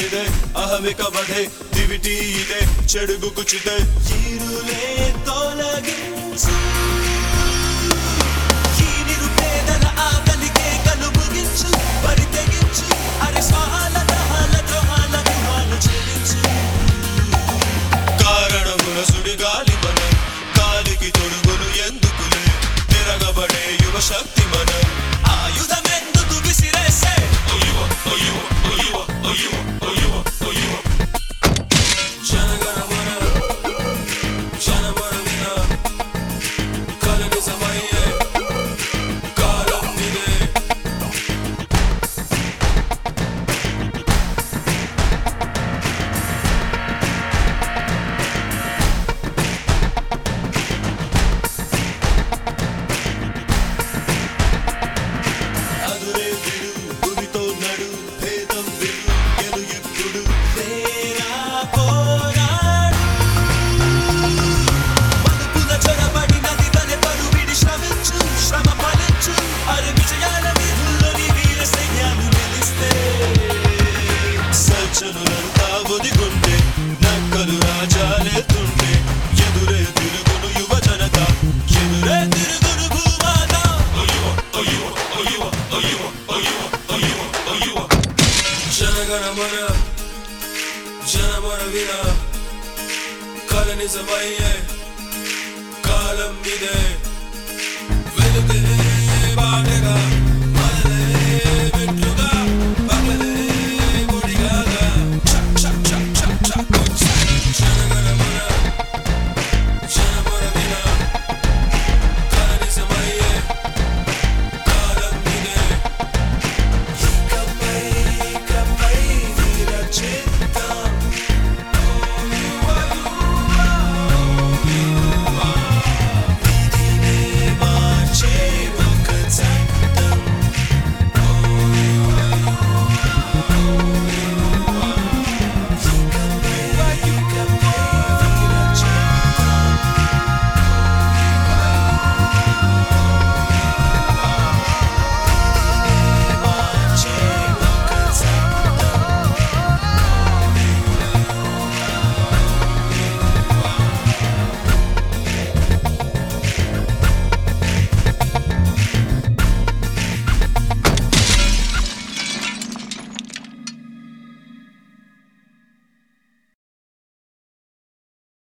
కాలమిదే అహమిక వధే దివిటి ఇదే చెడుగు కుచితే ఈరులే తొలగించు ఈ నిరుపేదల ఆకలికే కలుముగించు బరి తెగించు అరే స్వాహాల దహాల ద్రోహాల వ్యూహాలు చెల్లించు కారణముల సుడిగాలి మనం కాలికి తొడుగును ఎందుకులే తిరగబడే యువ శక్తి మనం ఆయుధమెందుకు విసిరేసే జనగణమన జనమన విన కలని సమయే కాలం ఇదే అదురే విడు గురితో నడు భేదం విడు గెలు ఇప్పుడు తేరా పోరాడు మదుపుల చొరబడి నది తనే పరువిడి శ్రమించు శ్రమ ఫలించు అరే విజయాల వీధుల్లోని వీర సైన్యాలు నిలిస్తే సజ్జనులంతా ఒదిగుంటే నక్కలు రాజాలెత్తుంటే ఎదురే తిరుగును యువ జనత ఎదురే తిరుగును భూమాత జనగణమన జనమన విన కల నిజమయ్యే